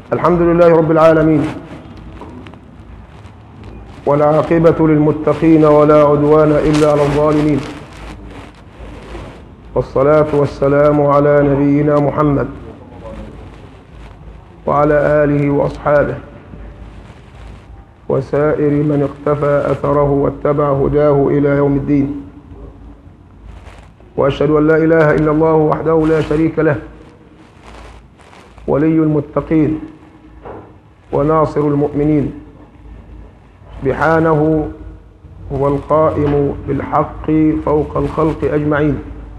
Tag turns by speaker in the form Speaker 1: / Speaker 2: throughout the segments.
Speaker 1: الحمد لله رب العالمين والعاقبة للمتقين ولا عدوان إلا على الظالمين والصلاة والسلام على نبينا محمد وعلى آله وأصحابه وسائر من اقتفى أثره واتبع هداه إلى يوم الدين وأشهد أن لا إله إلا الله وحده لا شريك له ولي المتقين وناصر المؤمنين سبحانه هو القائم بالحق فوق الخلق أجمعين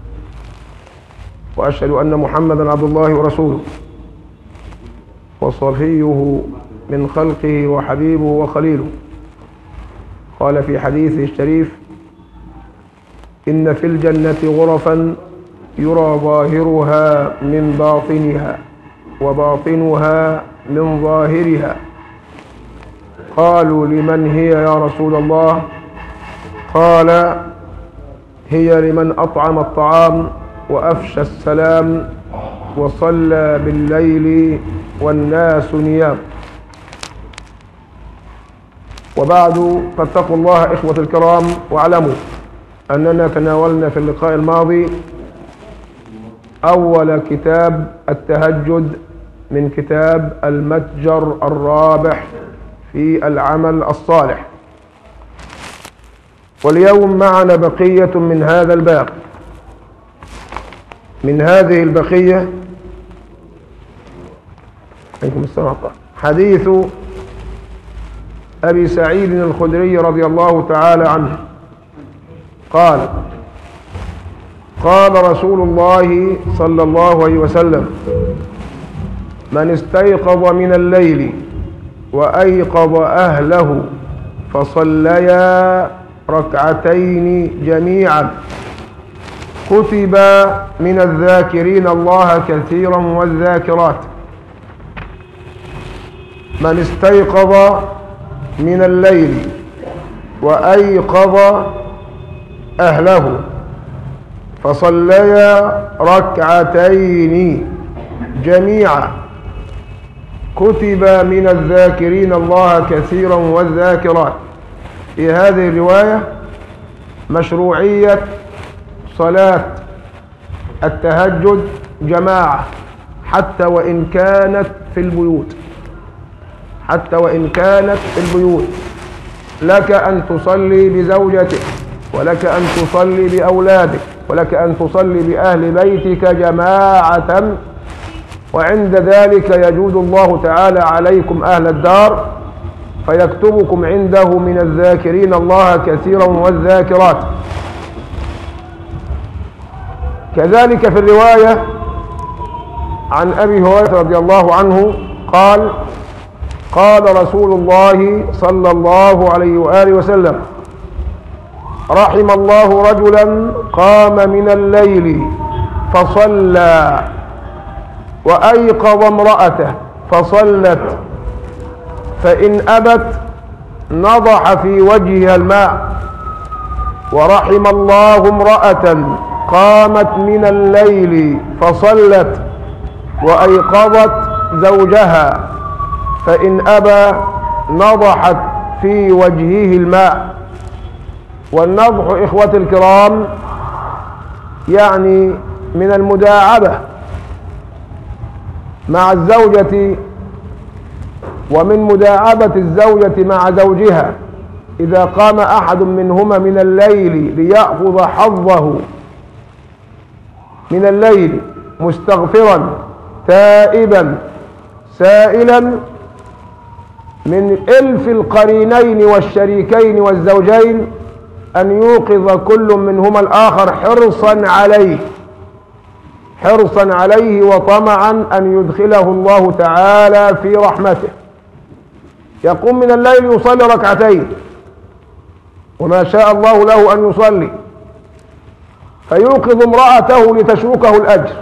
Speaker 1: وأشهد أن محمدا عبد الله ورسوله وصفيه من خلقه وحبيبه وخليله قال في حديثه الشريف إن في الجنة غرفا يرى ظاهرها من باطنها وباطنها من ظاهرها قالوا لمن هي يا رسول الله قال هي لمن أطعم الطعام وأفشى السلام وصلى بالليل والناس نيام وبعد فاتقوا الله إخوة الكرام واعلموا أننا تناولنا في اللقاء الماضي أول كتاب التهجد من كتاب المتجر الرابح في العمل الصالح واليوم معنا بقية من هذا الباب من هذه البقية عليكم السلام حديث أبي سعيد الخدري رضي الله تعالى عنه قال قال رسول الله صلى الله عليه وسلم من استيقظ من الليل وأيقظ أهله فصليا ركعتين جميعا كتب من الذاكرين الله كثيرا والذاكرات من استيقظ من الليل وأيقظ أهله فصليا ركعتين جميعا كتب من الذاكرين الله كثيرا والذاكرات في هذه الرواية مشروعية صلاة التهجد جماعة حتى وإن كانت في البيوت حتى وإن كانت في البيوت لك أن تصلي بزوجتك ولك أن تصلي بأولادك ولك أن تصلي بأهل بيتك جماعة وعند ذلك يجود الله تعالى عليكم أهل الدار فيكتبكم عنده من الذاكرين الله كثيرا والذاكرات كذلك في الرواية عن أبي هريرة رضي الله عنه قال قال رسول الله صلى الله عليه وآله وسلم رحم الله رجلا قام من الليل فصلى وأيقظ امرأته فصلت فإن أبت نضح في وجهها الماء ورحم الله امرأة قامت من الليل فصلت وأيقظت زوجها فإن أبى نضحت في وجهه الماء والنضح إخوة الكرام يعني من المداعبة مع الزوجة ومن مداعبة الزوجة مع زوجها إذا قام أحد منهما من الليل ليأخذ حظه من الليل مستغفرا تائبا سائلا من إلف القرينين والشريكين والزوجين أن يوقظ كل منهما الآخر حرصا عليه حرصا عليه وطمعا أن يدخله الله تعالى في رحمته يقوم من الليل يصلي ركعتين وما شاء الله له أن يصلي فيوقظ امرأته لتشوكه الأجر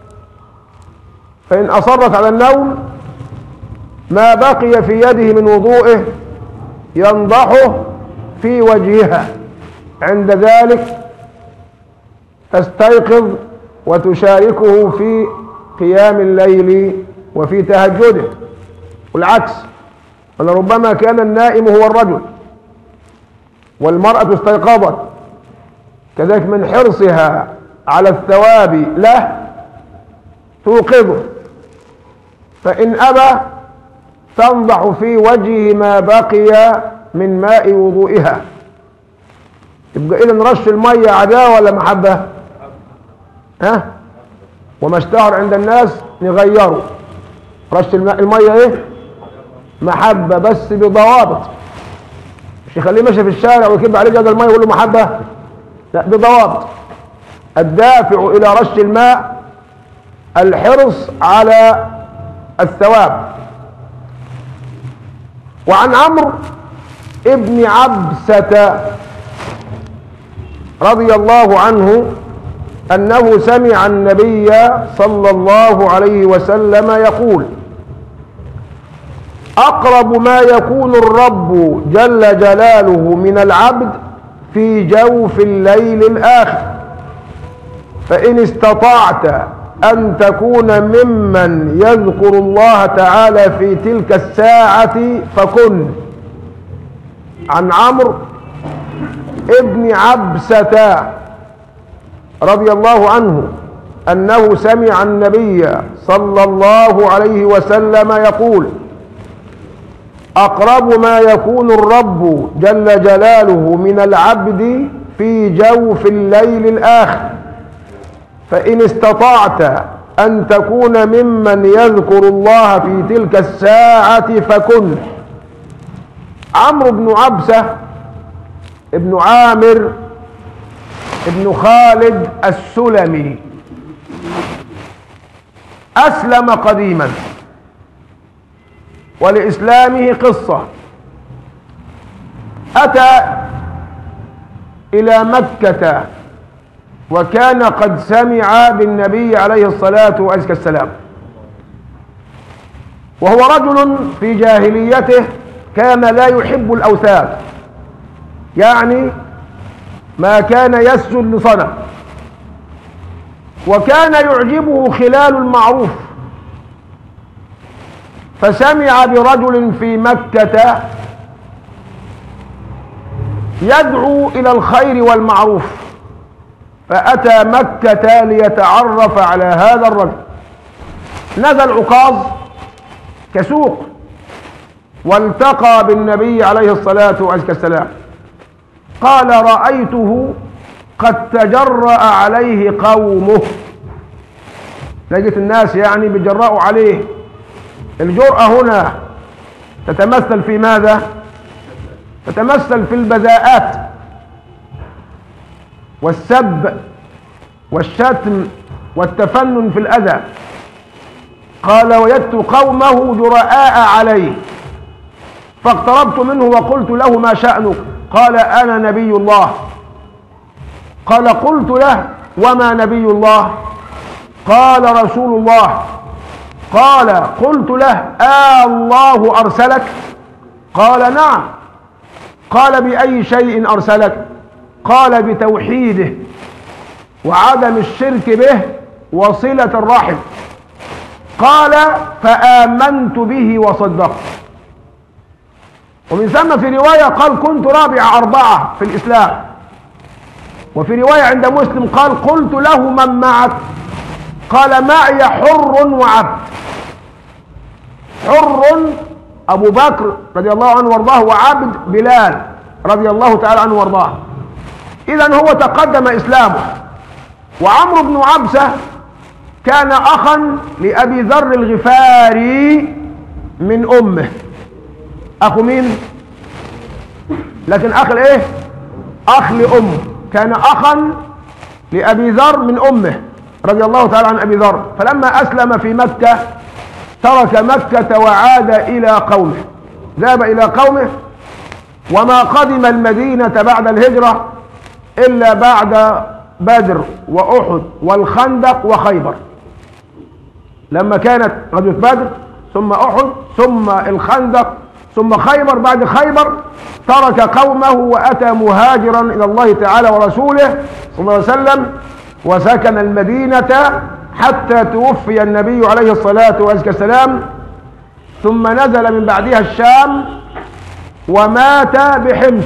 Speaker 1: فإن أصرت على النوم ما بقي في يده من وضوئه ينضحه في وجهها عند ذلك تستيقظ وتشاركه في قيام الليل وفي تهجده والعكس ولربما كان النائم هو الرجل والمرأة استيقظت كذلك من حرصها على الثواب له توقظه فإن أبى تنضح في وجهه ما بقي من ماء وضوئها يبقى إذا رش المية عداوة ولا محبة ها وما اشتهر عند الناس نغيره رش الماء المية ايه محبة بس بضوابط مش يخليه ماشي في الشارع ويكب عليه جد المية ويقول له محبة لا بضوابط الدافع إلى رش الماء الحرص على الثواب وعن عمرو ابن عبسة رضي الله عنه أنه سمع النبي صلى الله عليه وسلم يقول أقرب ما يكون الرب جل جلاله من العبد في جوف الليل الآخر فإن استطعت أن تكون ممن يذكر الله تعالى في تلك الساعة فكن عن عمرو ابن عبسة رضي الله عنه أنه سمع النبي صلى الله عليه وسلم يقول أقرب ما يكون الرب جل جلاله من العبد في جوف الليل الآخر فإن استطعت أن تكون ممن يذكر الله في تلك الساعة فكن عمرو بن عبسة ابن عامر ابن خالد السلمي أسلم قديما ولإسلامه قصة أتى إلى مكة وكان قد سمع بالنبي عليه الصلاة والسلام وهو رجل في جاهليته كان لا يحب الأوثان يعني ما كان يسجد لصنم وكان يعجبه خلال المعروف فسمع برجل في مكة يدعو إلى الخير والمعروف فأتى مكة ليتعرف على هذا الرجل نزل عكاظ كسوق والتقى بالنبي عليه الصلاة والسلام قال رأيته قد تجرأ عليه قومه لقيت الناس يعني بيجرأوا عليه الجرأة هنا تتمثل في ماذا تتمثل في البذاءات والسب والشتم والتفنن في الأذى قال وجدت قومه جرآء عليه فاقتربت منه وقلت له ما شأنك قال أنا نبي الله قال قلت له وما نبي الله قال رسول الله قال قلت له آه الله أرسلك قال نعم قال بأي شيء أرسلك قال بتوحيده وعدم الشرك به وصلة الرحم قال فآمنت به وصدقت ومن ثم في رواية قال كنت رابع أربعة في الإسلام وفي رواية عند مسلم قال قلت له من معك قال معي حر وعبد حر أبو بكر رضي الله عنه وارضاه وعبد بلال رضي الله تعالى عنه وارضاه إذا هو تقدم إسلامه وعمرو بن عبسة كان أخا لأبي ذر الغفاري من أمه أخو مين؟ لكن أخ الإيه؟ أخ لأمه كان أخا لأبي ذر من أمه رضي الله تعالى عن أبي ذر فلما أسلم في مكة ترك مكة وعاد إلى قومه ذهب إلى قومه وما قدم المدينة بعد الهجرة إلا بعد بدر وأحد والخندق وخيبر لما كانت غزوة بدر ثم أحد ثم الخندق ثم خيبر بعد خيبر ترك قومه وأتى مهاجرا إلى الله تعالى ورسوله صلى الله عليه وسلم وسكن المدينة حتى توفي النبي عليه الصلاة والسلام ثم نزل من بعدها الشام ومات بحمص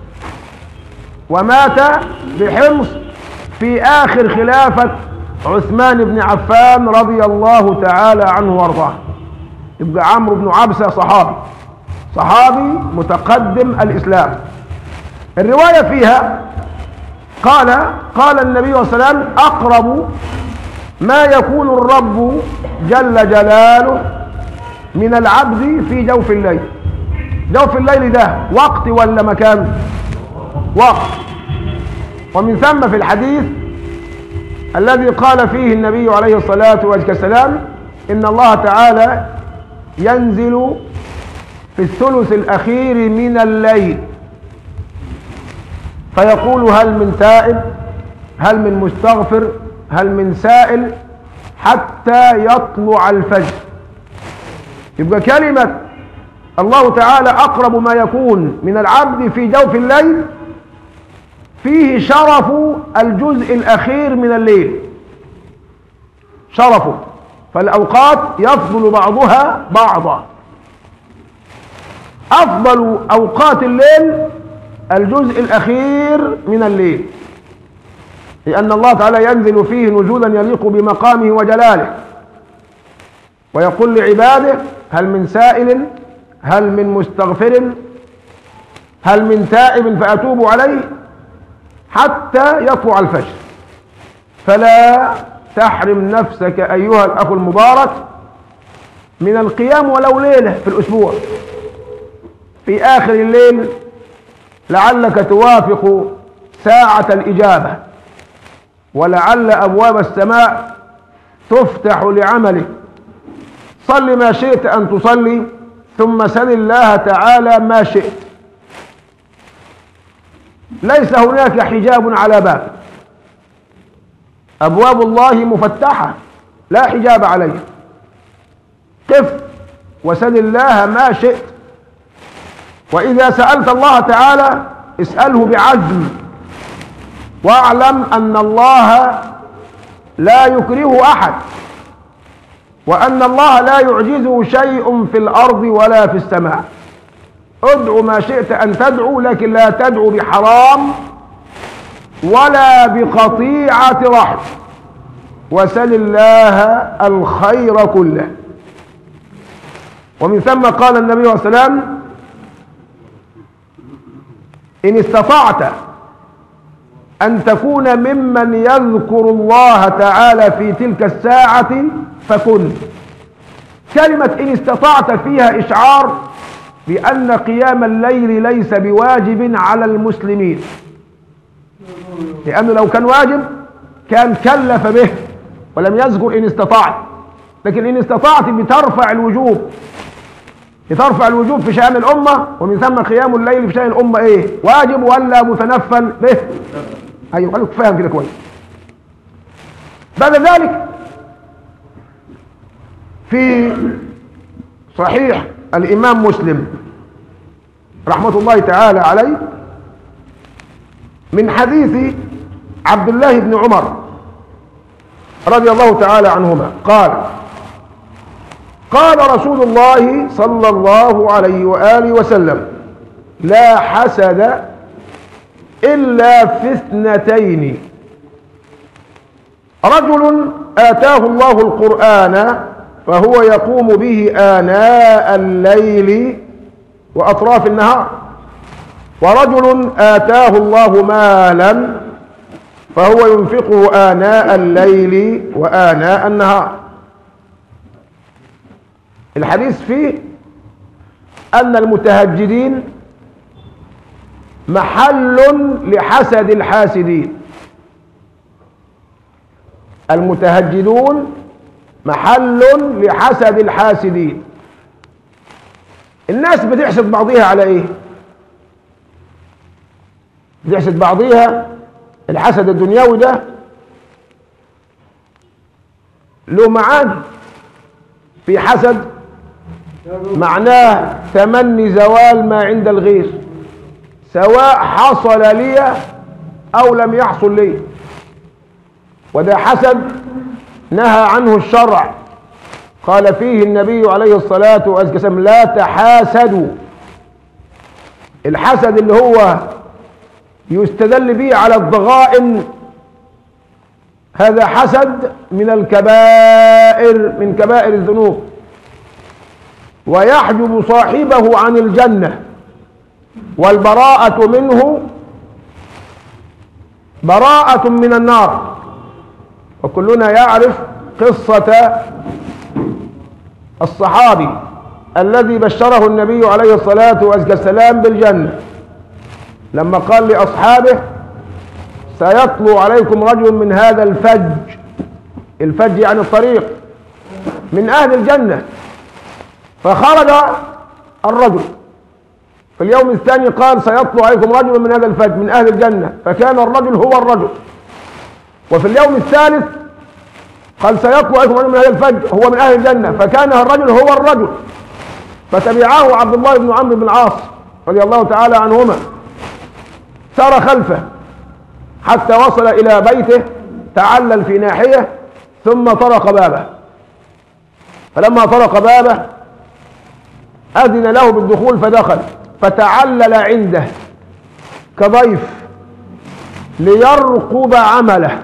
Speaker 1: ومات بحمص في آخر خلافة عثمان بن عفان رضي الله تعالى عنه وارضاه يبقى عمرو بن عبسة صحابي صحابي متقدم الإسلام الرواية فيها قال قال النبي صلى الله عليه وسلم أقرب ما يكون الرب جل جلاله من العبد في جوف الليل جوف الليل ده وقت ولا مكان وقت ومن ثم في الحديث الذي قال فيه النبي عليه الصلاة والسلام إن الله تعالى ينزل في الثلث الأخير من الليل فيقول هل من تائب هل من مستغفر هل من سائل حتى يطلع الفجر يبقى كلمة الله تعالى أقرب ما يكون من العبد في جوف الليل فيه شرف الجزء الأخير من الليل شرفه فالأوقات يفضل بعضها بعضا أفضل أوقات الليل الجزء الأخير من الليل لأن الله تعالى ينزل فيه نزولا يليق بمقامه وجلاله ويقول لعباده هل من سائل هل من مستغفر هل من تائب فأتوب عليه حتى يطلع الفجر فلا تحرم نفسك أيها الأخ المبارك من القيام ولو ليلة في الأسبوع في آخر الليل لعلك توافق ساعة الإجابة ولعل أبواب السماء تفتح لعملك صل ما شئت أن تصلي ثم سل الله تعالى ما شئت ليس هناك حجاب على باب أبواب الله مفتحة لا حجاب عليها قف وسل الله ما شئت وإذا سألت الله تعالى اسأله بعزم واعلم أن الله لا يكره أحد وأن الله لا يعجزه شيء في الأرض ولا في السماء ادعو ما شئت أن تدعو لكن لا تدعو بحرام ولا بقطيعة رحم وسل الله الخير كله ومن ثم قال النبي صلى الله عليه وسلم إن استطعت أن تكون ممن يذكر الله تعالى في تلك الساعة فكن كلمة إن استطعت فيها إشعار بأن قيام الليل ليس بواجب على المسلمين لأنه لو كان واجب كان كلف به ولم يذكر إن استطعت لكن إن استطعت بترفع الوجوب بترفع الوجوب في شأن الأمة ومن ثم قيام الليل في شأن الأمة إيه واجب ولا متنفل به أيوة خليك فاهم كده كويس بعد ذلك في صحيح الإمام مسلم رحمة الله تعالى عليه من حديث عبد الله بن عمر رضي الله تعالى عنهما قال قال رسول الله صلى الله عليه وآله وسلم لا حسد إلا في اثنتين رجل آتاه الله القرآن فهو يقوم به آناء الليل وأطراف النهار ورجل آتاه الله مالا فهو ينفقه آناء الليل وآناء النهار الحديث فيه أن المتهجدين محل لحسد الحاسدين المتهجدون محل لحسد الحاسدين الناس بتحسد بعضها على ايه بتحسد بعضها الحسد الدنيوي ده له معاني في حسد معناه تمني زوال ما عند الغير سواء حصل لي او لم يحصل لي وده حسد نهى عنه الشرع قال فيه النبي عليه الصلاة والسلام لا تحاسدوا الحسد اللي هو يستدل به على الضغائن هذا حسد من الكبائر من كبائر الذنوب ويحجب صاحبه عن الجنة والبراءة منه براءة من النار وكلنا يعرف قصة الصحابي الذي بشره النبي عليه الصلاة والسلام بالجنة لما قال لأصحابه سيطلو عليكم رجل من هذا الفج الفج يعني الطريق من أهل الجنة فخرج الرجل في اليوم الثاني قال سيطلع عليكم رجل من هذا الفج من أهل الجنة فكان الرجل هو الرجل وفي اليوم الثالث قال سيطلع عليكم رجل من هذا الفج هو من أهل الجنة فكان الرجل هو الرجل فتبعه عبد الله بن عمرو بن العاص رضي الله تعالى عنهما سار خلفه حتى وصل إلى بيته تعلل في ناحية ثم طرق بابه فلما طرق بابه أذن له بالدخول فدخل فتعلل عنده كضيف ليرقب عمله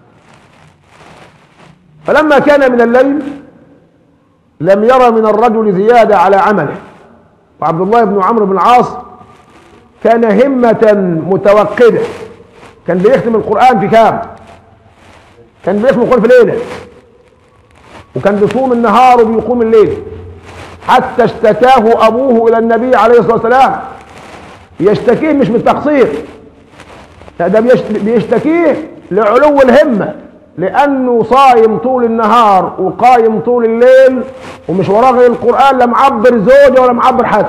Speaker 1: فلما كان من الليل لم يرى من الرجل زيادة على عمله وعبد الله بن عمرو بن العاص كان همة متوقدة كان بيختم القرآن في كام كان بيختم القرآن في ليلة وكان بيصوم النهار وبيقوم الليل حتى اشتكاه أبوه إلى النبي عليه الصلاة والسلام يشتكيه مش من تقصير لا ده بيشت- بيشتكيه لعلو الهمة لأنه صايم طول النهار وقايم طول الليل ومش وراه غير القرآن لا معبر زوجة ولا معبر حد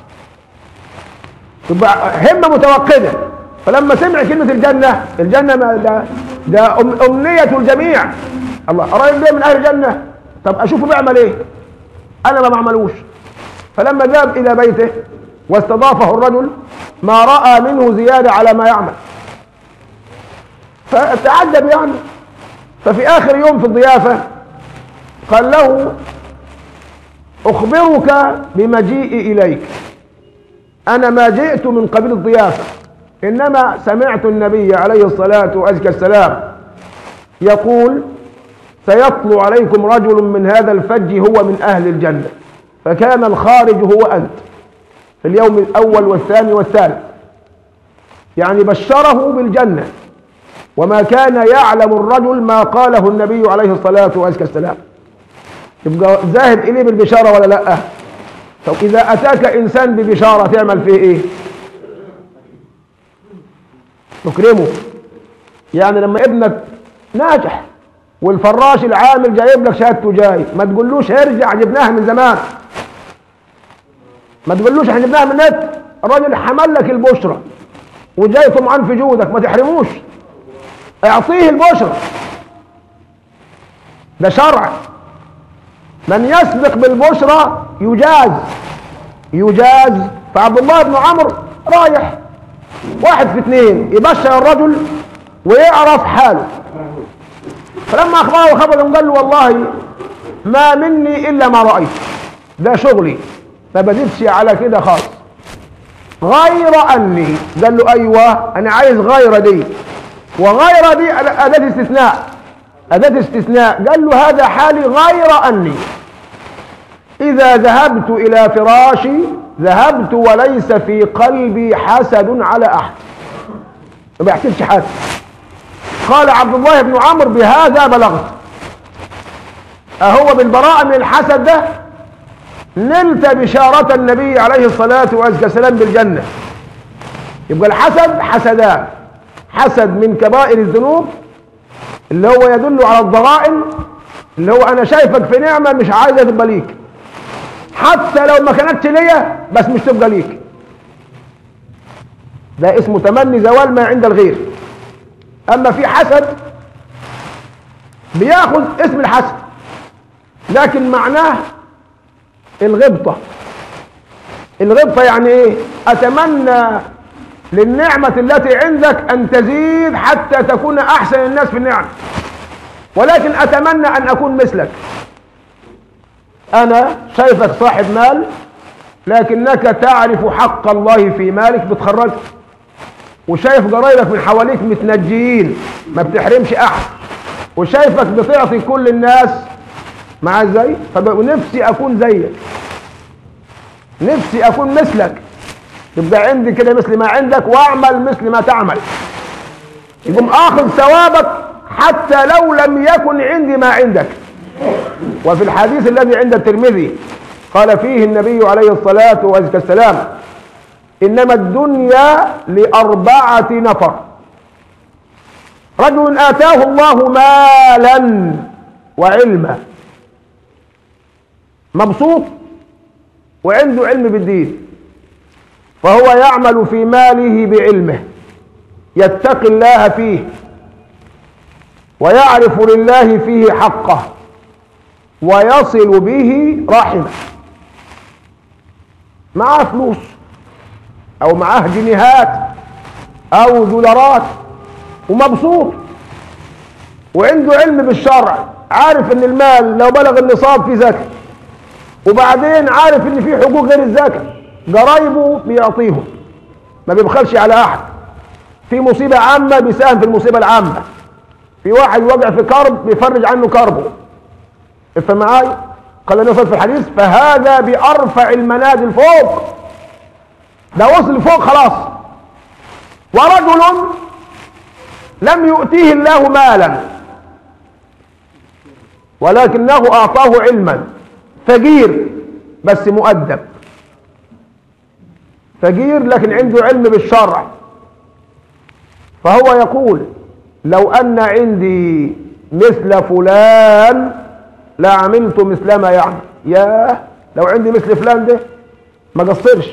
Speaker 1: يبقى همة متوقدة فلما سمع كلمة الجنة الجنة ما ده, ده أم أمنية الجميع الله قريب ليه من أهل الجنة طب أشوفه بيعمل إيه أنا ما بعملوش فلما ذهب إلى بيته واستضافه الرجل ما رأى منه زيادة على ما يعمل فتعجب يعني ففي آخر يوم في الضيافة قال له أخبرك بمجيئي إليك أنا ما جئت من قبيل الضيافة إنما سمعت النبي عليه الصلاة والسلام يقول سيطلع عليكم رجل من هذا الفج هو من أهل الجنة فكان الخارج هو أنت في اليوم الأول والثاني والثالث يعني بشره بالجنة وما كان يعلم الرجل ما قاله النبي عليه الصلاة والسلام يبقى ذاهب إليه بالبشارة ولا لا طب إذا أتاك إنسان ببشارة تعمل فيه إيه تكرمه يعني لما ابنك ناجح والفراش العامل جايب لك شهادته جاي ما تقولوش ارجع جبناها من زمان ما تقولوش احنا جبناها من النت الراجل حمل لك البشرة وجاي طمعان في جودك ما تحرموش اعطيه البشرة ده شرع من يسبق بالبشرى يجاز يجاز فعبد الله بن عمرو رايح واحد في اثنين يبشر الرجل ويعرف حاله فلما اخبره خبر قال له والله ما مني الا ما رايت ده شغلي ما بدتش على كده خالص غير اني قال له ايوه انا عايز غير دي وغير دي اداه استثناء اداه استثناء قال له هذا حالي غير اني اذا ذهبت الى فراشي ذهبت وليس في قلبي حسد على احد ما بيحسبش حد قال عبد الله بن عمرو بهذا بلغت أهو بالبراءة من الحسد ده نلت بشارة النبي عليه الصلاة والسلام بالجنة يبقى الحسد حسدان حسد من كبائر الذنوب اللي هو يدل على الضغائن اللي هو أنا شايفك في نعمة مش عايزة تبقى ليك حتى لو ما كانتش ليا بس مش تبقى ليك ده اسمه تمني زوال ما عند الغير اما في حسد بياخذ اسم الحسد لكن معناه الغبطة الغبطة يعني ايه اتمنى للنعمة التي عندك ان تزيد حتى تكون احسن الناس في النعم ولكن اتمنى ان اكون مثلك انا شايفك صاحب مال لكنك تعرف حق الله في مالك بتخرجه وشايف قرايبك من حواليك متنجيين ما بتحرمش احد وشايفك بتعطي كل الناس مع ازاي فنفسي اكون زيك نفسي اكون مثلك يبقى عندي كده مثل ما عندك واعمل مثل ما تعمل يقوم اخذ ثوابك حتى لو لم يكن عندي ما عندك وفي الحديث الذي عند الترمذي قال فيه النبي عليه الصلاة والسلام إنما الدنيا لأربعة نفر رجل آتاه الله مالا وعلما مبسوط وعنده علم بالدين فهو يعمل في ماله بعلمه يتقي الله فيه ويعرف لله فيه حقه ويصل به رحمه معاه فلوس او معاه جنيهات او دولارات ومبسوط وعنده علم بالشرع عارف ان المال لو بلغ النصاب فيه زكاه وبعدين عارف ان فيه حقوق غير الزكاه قرايبه بيعطيهم ما بيبخلش على احد في مصيبه عامه بيساهم في المصيبه العامه في واحد وقع في كرب بيفرج عنه كربه افهم معايا قال النبي في الحديث فهذا بارفع المنازل فوق ده وصل فوق خلاص ورجل لم يؤتيه الله مالا ولكنه اعطاه علما فقير بس مؤدب فقير لكن عنده علم بالشرع فهو يقول لو ان عندي مثل فلان لعملت مثل ما يعمل ياه لو عندي مثل فلان ده ما قصرش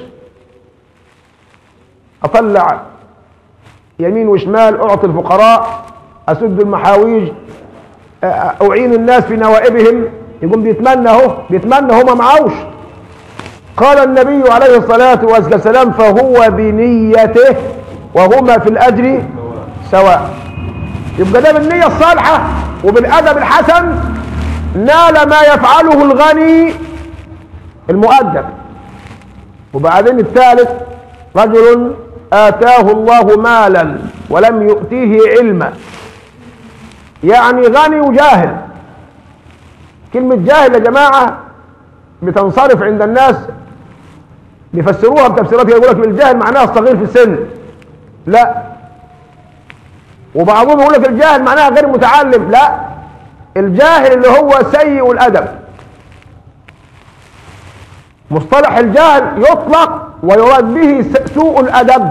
Speaker 1: اطلع يمين وشمال اعطي الفقراء اسد المحاويج اعين الناس في نوائبهم يقوم بيتمنى اهو بيتمنى هو ما معوش قال النبي عليه الصلاة والسلام فهو بنيته وهما في الأجر سواء يبقى ده بالنية الصالحة وبالأدب الحسن نال ما يفعله الغني المؤدب وبعدين الثالث رجل آتاه الله مالا ولم يؤتيه علما يعني غني وجاهل كلمة جاهل يا جماعة بتنصرف عند الناس بيفسروها بتفسيرات يقول لك الجاهل معناها الصغير في السن لا وبعضهم يقول لك الجاهل معناها غير متعلم لا الجاهل اللي هو سيء الادب مصطلح الجهل يطلق ويراد به سوء الادب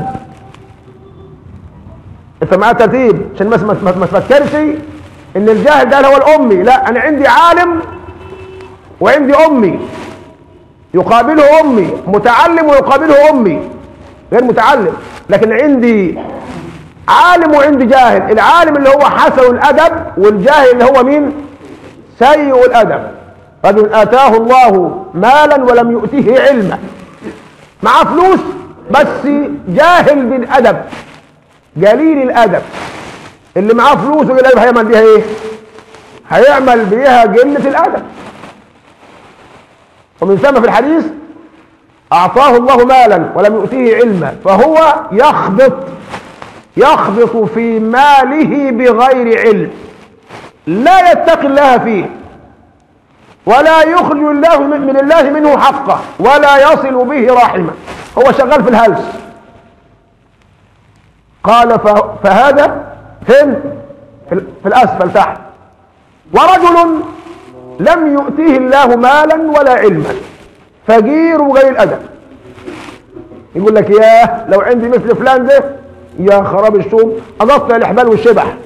Speaker 1: انت معاه ترتيب عشان ما ما تفكرش ان الجاهل ده هو الامي لا انا عندي عالم وعندي امي يقابله امي متعلم ويقابله امي غير متعلم لكن عندي عالم وعندي جاهل العالم اللي هو حسن الادب والجاهل اللي هو مين سيء الادب رجل اتاه الله مالا ولم يؤتيه علما معاه فلوس بس جاهل بالادب قليل الادب اللي معاه فلوس وقليل الادب هيعمل بيها ايه هيعمل بيها قله الادب ومن ثم في الحديث اعطاه الله مالا ولم يؤتيه علما فهو يخبط يخبط في ماله بغير علم لا يتقي الله فيه ولا يخرج الله من الله منه حقه ولا يصل به رحمه هو شغال في الهلس قال فهذا فين في الاسفل تحت ورجل لم يؤتيه الله مالا ولا علما فقير وغير الادب يقول لك ياه لو عندي مثل فلان ده يا خراب الشوم اقطع الاحبال والشبح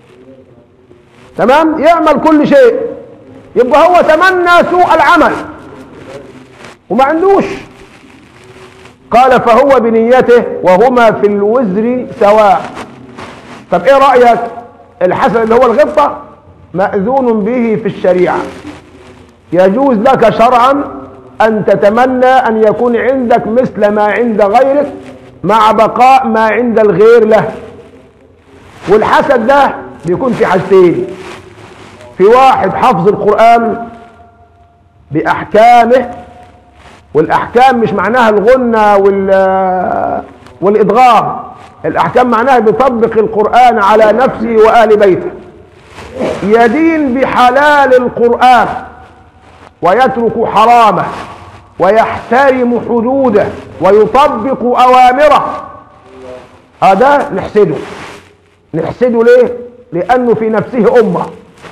Speaker 1: تمام يعمل كل شيء يبقى هو تمنى سوء العمل وما عندوش قال فهو بنيته وهما في الوزر سواء طب ايه رأيك الحسن اللي هو الغبطة مأذون به في الشريعة يجوز لك شرعا أن تتمنى أن يكون عندك مثل ما عند غيرك مع بقاء ما عند الغير له والحسد ده بيكون في حاجتين في واحد حفظ القرآن بأحكامه والأحكام مش معناها الغنى وال والإدغام الأحكام معناها بيطبق القرآن على نفسه وآل بيته يدين بحلال القرآن ويترك حرامه ويحترم حدوده ويطبق أوامره هذا نحسده نحسده ليه؟ لأنه في نفسه أمة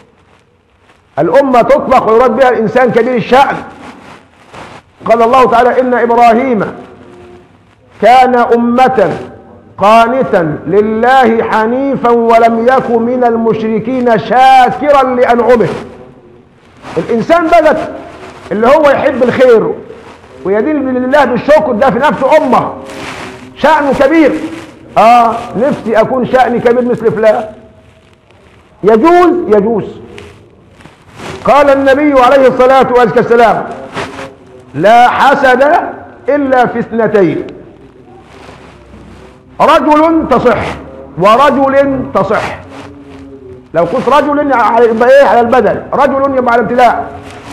Speaker 1: الأمة تطلق ويراد بها الإنسان كبير الشأن قال الله تعالى إن إبراهيم كان أمة قانتا لله حنيفا ولم يكن من المشركين شاكرا لأنعمه الإنسان بدت اللي هو يحب الخير ويدين لله بالشكر ده في نفسه أمة شأنه كبير آه نفسي أكون شأني كبير مثل فلان يجوز يجوز قال النبي عليه الصلاة والسلام لا حسد إلا في اثنتين رجل تصح ورجل تصح لو قلت رجل يبقى ايه على البدل رجل يبقى على الابتلاء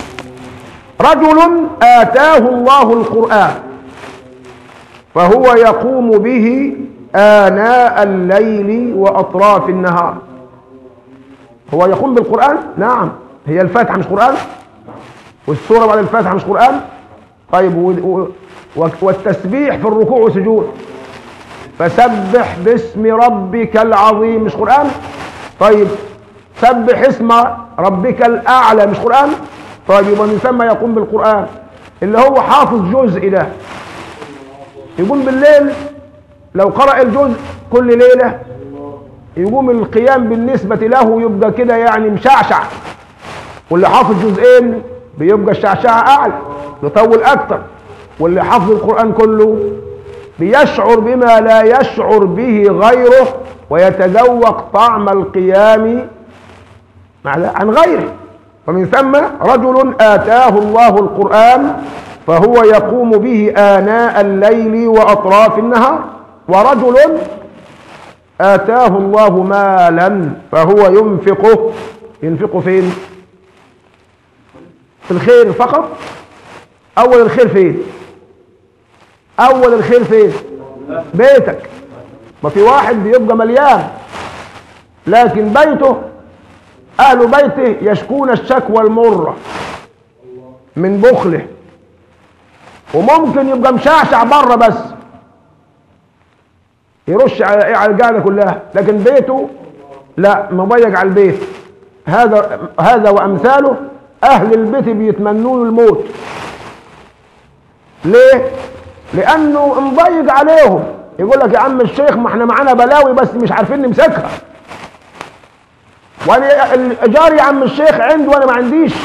Speaker 1: رجل آتاه الله القرآن فهو يقوم به آناء الليل وأطراف النهار هو يقوم بالقرآن نعم هي الفاتحة مش قرآن والسورة بعد الفاتحة مش قرآن طيب و- و- والتسبيح في الركوع والسجود فسبح باسم ربك العظيم مش قرآن طيب سبح اسم ربك الأعلى مش قرآن طيب يبقى من ثم يقوم بالقرآن اللي هو حافظ جزء ده يقوم بالليل لو قرأ الجزء كل ليلة يقوم القيام بالنسبة له يبقى كده يعني مشعشع واللي حافظ جزئين بيبقى الشعشعة أعلى يطول أكتر واللي حافظ القرآن كله بيشعر بما لا يشعر به غيره ويتذوق طعم القيام مع- عن غيره ومن ثم رجل آتاه الله القرآن فهو يقوم به آناء الليل وأطراف النهار ورجل آتاه الله مالا فهو ينفقه ينفقه فين في الخير فقط أول الخير فين أول الخير فين بيتك ما في واحد بيبقى مليان لكن بيته أهل بيته يشكون الشكوى المرة من بخله وممكن يبقى مشعشع بره بس يرش على إيه على القاعدة كلها لكن بيته لا مضيق على البيت هذا هذا وأمثاله أهل البيت بيتمنوا له الموت ليه؟ لأنه مضيق عليهم يقول لك يا عم الشيخ ما احنا معانا بلاوي بس مش عارفين نمسكها وانا الايجار يا عم الشيخ عنده وانا ما عنديش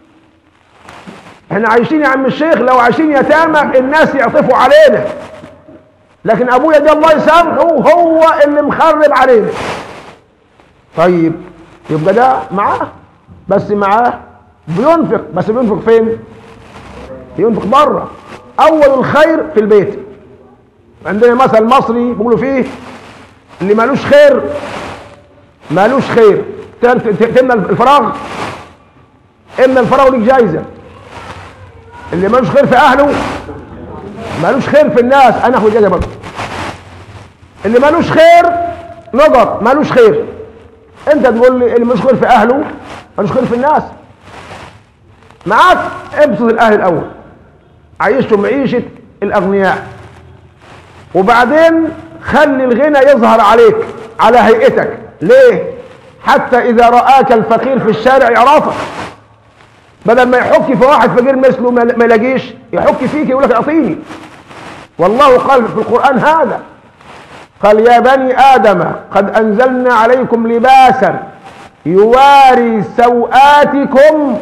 Speaker 1: احنا عايشين يا عم الشيخ لو عايشين يتامى الناس يعطفوا علينا لكن ابويا ده الله يسامحه هو اللي مخرب علينا طيب يبقى ده معاه بس معاه بينفق بس بينفق فين بينفق بره اول الخير في البيت عندنا مثل مصري بيقولوا فيه اللي مالوش خير مالوش خير تمنى الفراغ امنى الفراغ ليك جايزه اللي مالوش خير في اهله مالوش خير في الناس انا اخد جايزه برضه اللي مالوش خير نقط مالوش خير انت تقول لي اللي مالوش خير في اهله مالوش خير في الناس معاك ابسط الاهل الاول عيشهم معيشه الاغنياء وبعدين خلي الغنى يظهر عليك على هيئتك ليه حتى اذا راك الفقير في الشارع يعرفك بدل ما يحك في واحد فقير مثله ما ما يلاقيش يحك فيك يقول لك اعطيني والله قال في القران هذا قال يا بني ادم قد انزلنا عليكم لباسا يواري سوآتكم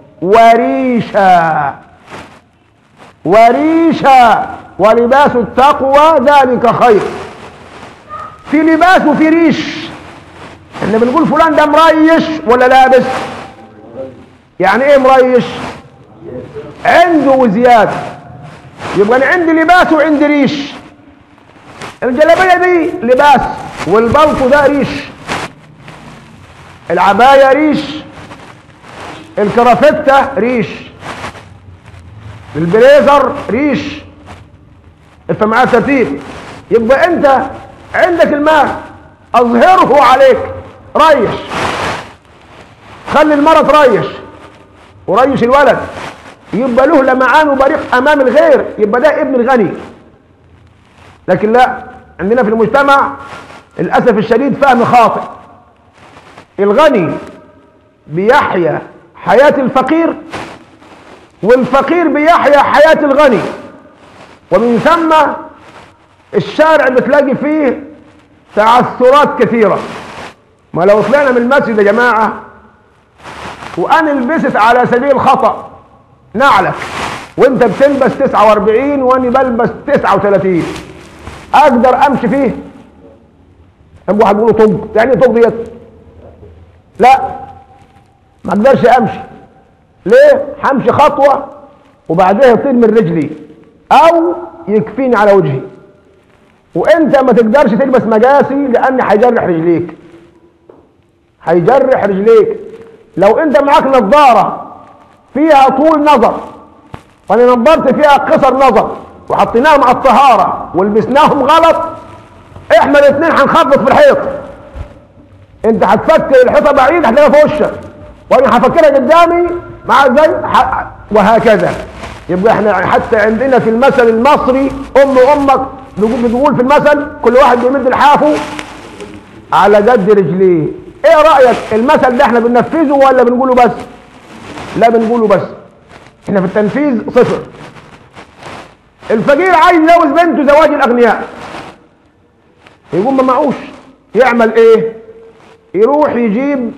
Speaker 1: وريشا وريشا ولباس التقوى ذلك خير في لباس وفي ريش احنا بنقول فلان ده مريش ولا لابس يعني ايه مريش عنده وزيادة يبقى انا عندي لباس وعندي ريش الجلابية دي لباس والبلطو ده ريش العباية ريش الكرافتة ريش البليزر ريش افهم معاه ترتيب يبقى انت عندك المال اظهره عليك ريش خلي المرأة تريش وريش الولد يبقى له لمعان وبريق امام الغير يبقى ده ابن الغني لكن لا عندنا في المجتمع للاسف الشديد فهم خاطئ الغني بيحيا حياة الفقير والفقير بيحيا حياة الغني ومن ثم الشارع بتلاقي فيه تعثرات كثيرة ما لو طلعنا من المسجد يا جماعة وأنا لبست على سبيل الخطأ نعلك وانت بتلبس 49 وانا بلبس 39 اقدر امشي فيه طب واحد بيقول طب يعني إيه طب ديت لا ما اقدرش امشي ليه همشي خطوه وبعدها يطير من رجلي او يكفيني على وجهي وانت ما تقدرش تلبس مجاسي لان هيجرح رجليك هيجرح رجليك لو انت معاك نظاره فيها طول نظر وانا نظرت فيها قصر نظر وحطيناها مع الطهاره ولبسناهم غلط احنا الاثنين هنخبط في الحيط انت هتفكر الحيطه بعيد هتلاقيها في وشك وانا هفكرها قدامي مع زي ح- وهكذا يبقى احنا حتى عندنا في المثل المصري ام امك بيقول بتقول في المثل كل واحد بيمد لحافه على قد رجليه ايه رايك المثل ده احنا بننفذه ولا بنقوله بس لا بنقوله بس احنا في التنفيذ صفر الفقير عايز يجوز بنته زواج الاغنياء يقول ما معوش يعمل ايه يروح يجيب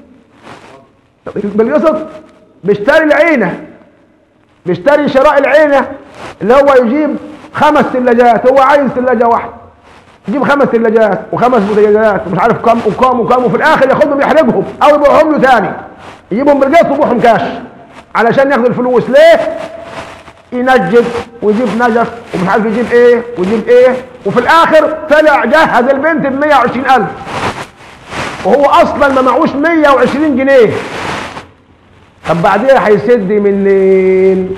Speaker 1: بالقسط بيشتري العينه بيشتري شراء العينه اللي هو يجيب خمس ثلاجات هو عايز ثلاجه واحده يجيب خمس ثلاجات وخمس بوتاجات ومش عارف كم وكم وكم وفي الاخر ياخدهم يحرقهم او يبيعهم له ثاني يجيبهم بالقسط ويبيعهم كاش علشان ياخد الفلوس ليه؟ ينجد ويجيب نجف ومش عارف يجيب ايه ويجيب ايه وفي الاخر طلع جهز البنت ب 120000 وهو اصلا ما معهوش 120 جنيه طب بعديها هيسد منين؟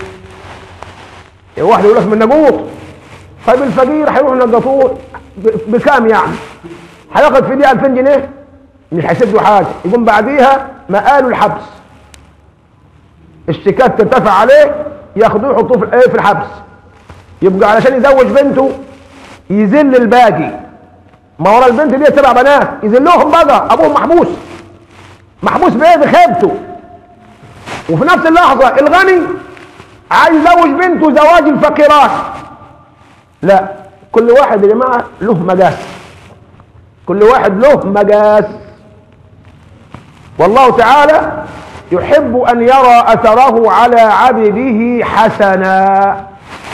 Speaker 1: واحد يقول لك من نجوط طيب الفقير هيروح نجطوه ب- بكام يعني؟ هياخد في دي 2000 جنيه مش هيسدوا حاجه يقوم بعديها مقاله الحبس الشيكات ترتفع عليه ياخدوه يحطوه في الايه في الحبس يبقى علشان يزوج بنته يذل الباقي ما ورا البنت دي سبع بنات يذلهم بقى ابوهم محبوس محبوس بايه بخيبته وفي نفس اللحظه الغني عايز يزوج بنته زواج الفقيرات لا كل واحد يا جماعه له مقاس كل واحد له مقاس والله تعالى يحب أن يرى أثره على عبده حسنا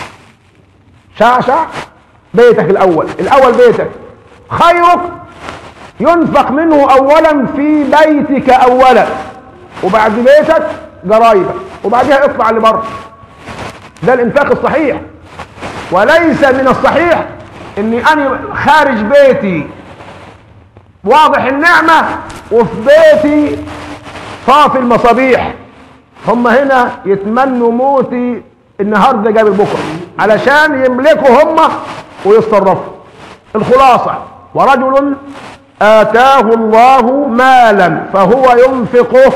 Speaker 1: شعشع بيتك الأول الأول بيتك خيرك ينفق منه أولا في بيتك أولا وبعد بيتك قرايبك وبعدها اطلع لبره ده الإنفاق الصحيح وليس من الصحيح اني انا خارج بيتي واضح النعمة وفي بيتي طافي المصابيح هم هنا يتمنوا موتي النهارده قبل بكره علشان يملكوا هم ويتصرفوا الخلاصه ورجل اتاه الله مالا فهو ينفقه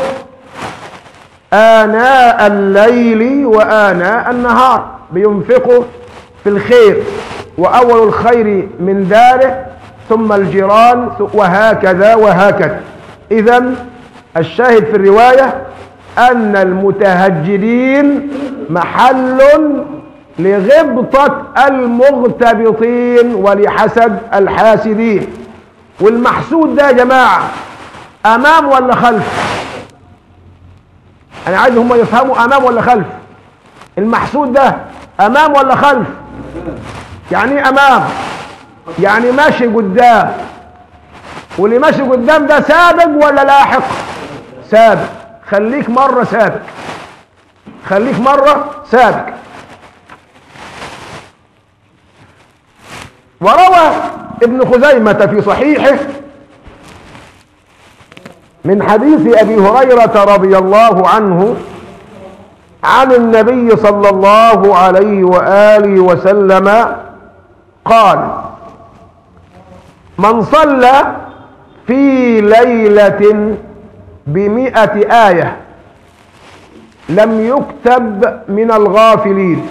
Speaker 1: آناء الليل وآناء النهار بينفقه في الخير وأول الخير من داره ثم الجيران وهكذا وهكذا إذا الشاهد في الرواية أن المتهجرين محل لغبطة المغتبطين ولحسد الحاسدين والمحسود ده يا جماعة أمام ولا خلف أنا عايز هم يفهموا أمام ولا خلف المحسود ده أمام ولا خلف يعني إيه أمام يعني ماشي قدام واللي ماشي قدام ده سابق ولا لاحق سابق خليك مرة سابق خليك مرة سابق وروى ابن خزيمة في صحيحه من حديث أبي هريرة رضي الله عنه عن النبي صلى الله عليه وآله وسلم قال من صلى في ليلة بمئة آية لم يكتب من الغافلين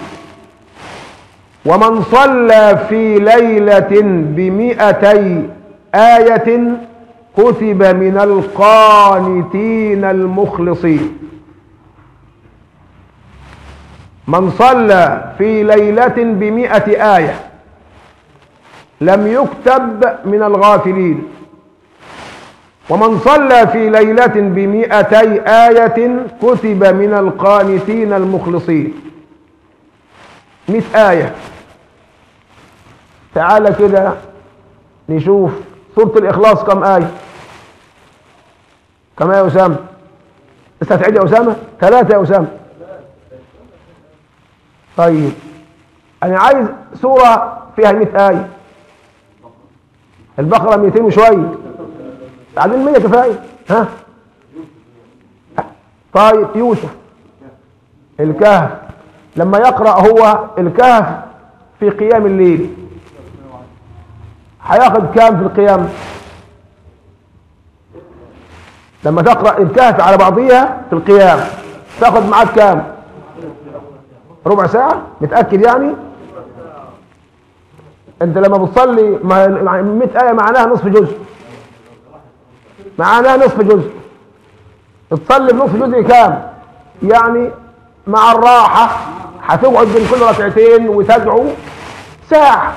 Speaker 1: ومن صلى في ليلة بمئتي آية كتب من القانتين المخلصين من صلى في ليلة بمئة آية لم يكتب من الغافلين ومن صلى في ليلة بمئتي آية كتب من القانتين المخلصين مئة آية تعالى كده نشوف سورة الإخلاص كم آية كم آية يا أسامة استعد يا أسامة ثلاثة يا أسامة طيب أنا عايز سورة فيها 100 آية البقرة 200 وشوية بعدين 100 كفاية ها طيب يوسف الكهف لما يقرأ هو الكهف في قيام الليل هياخد كام في القيام لما تقرأ الكهف على بعضيها في القيام تاخد معاك كام ربع ساعة متأكد يعني انت لما بتصلي 100 آية معناها نصف جزء معناها نصف جزء تصلي بنصف جزء كام يعني مع الراحة هتقعد بين كل ركعتين وتدعو ساعة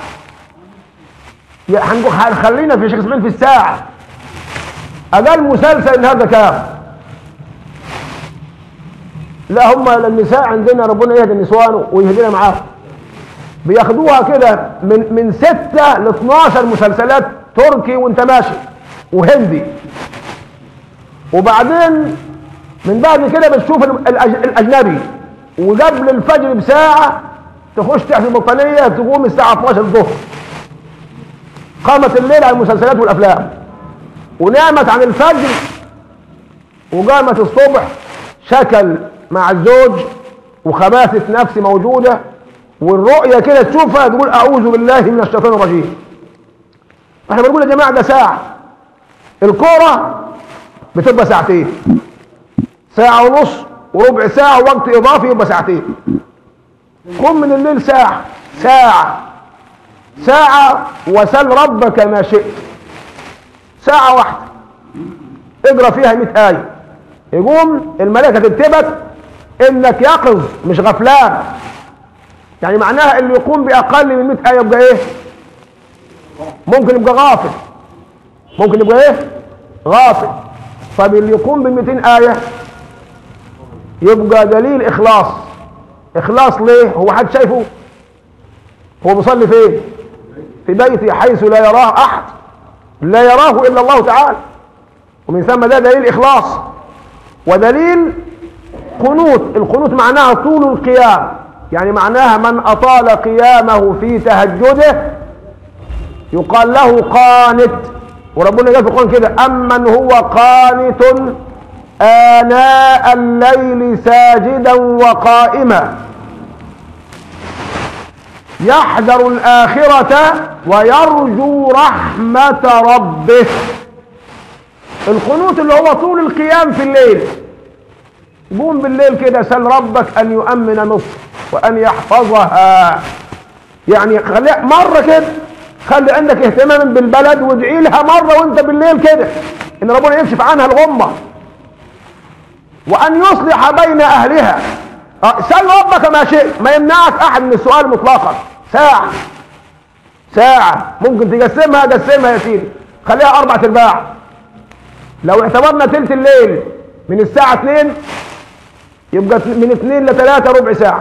Speaker 1: هنخلينا في شيخ اسماعيل في الساعة أقل مسلسل النهارده كام؟ لا هم النساء عندنا ربنا يهدي النسوان ويهدينا معاهم بياخدوها كده من من 6 ل 12 مسلسلات تركي وانت ماشي وهندي وبعدين من بعد كده بتشوف الاجنبي وقبل الفجر بساعه تخش تحت البطانيه تقوم الساعه 12 الظهر قامت الليل على المسلسلات والافلام ونامت عن الفجر وقامت الصبح شكل مع الزوج وخباثة نفس موجودة والرؤية كده تشوفها تقول أعوذ بالله من الشيطان الرجيم احنا بنقول يا جماعة ده ساعة الكورة بتبقى ساعتين ساعة ونص وربع ساعة ووقت إضافي يبقى ساعتين قم من الليل ساعة ساعة ساعة وسل ربك ما شئت ساعة واحدة اقرا فيها 100 آية يقوم الملائكة تكتبك انك يقظ مش غفلان يعني معناها اللي يقوم باقل من 100 آية يبقى ايه ممكن يبقى غافل ممكن يبقى ايه غافل طب اللي يقوم ب 200 آية يبقى دليل إخلاص إخلاص ليه هو حد شايفه هو بيصلي فين في بيته حيث لا يراه أحد لا يراه إلا الله تعالى ومن ثم ده دليل إخلاص ودليل قنوت القنوت معناها طول القيام يعني معناها من أطال قيامه في تهجده يقال له قانت وربنا قال في القرآن كده أمن هو قانت آناء الليل ساجدا وقائما يحذر الآخرة ويرجو رحمة ربه القنوت اللي هو طول القيام في الليل قوم بالليل كده سل ربك أن يؤمن مصر وأن يحفظها يعني خليها مرة كده خلي عندك اهتمام بالبلد وادعي لها مرة وانت بالليل كده ان ربنا يكشف عنها الغمة وان يصلح بين اهلها اه سل ربك ما شئت ما يمنعك احد من السؤال مطلقا ساعة ساعة ممكن تقسمها قسمها يا سيدي خليها اربع ارباع لو اعتبرنا تلت الليل من الساعة 2 يبقى من 2 ل 3 ربع ساعة